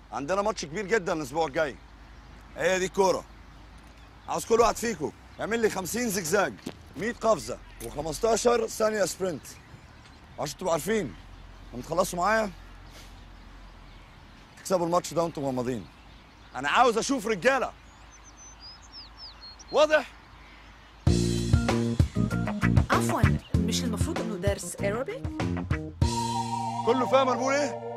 عندنا ماتش كبير جدا الاسبوع الجاي هي دي الكوره عاوز كل واحد فيكم يعمل لي 50 زجزاج 100 قفزه و15 ثانيه سبرنت عشان تبقوا عارفين لما تخلصوا معايا تكسبوا الماتش ده وانتم مغمضين انا عاوز اشوف رجاله واضح عفوا مش المفروض انه درس ايروبيك كله فاهم انا بقول ايه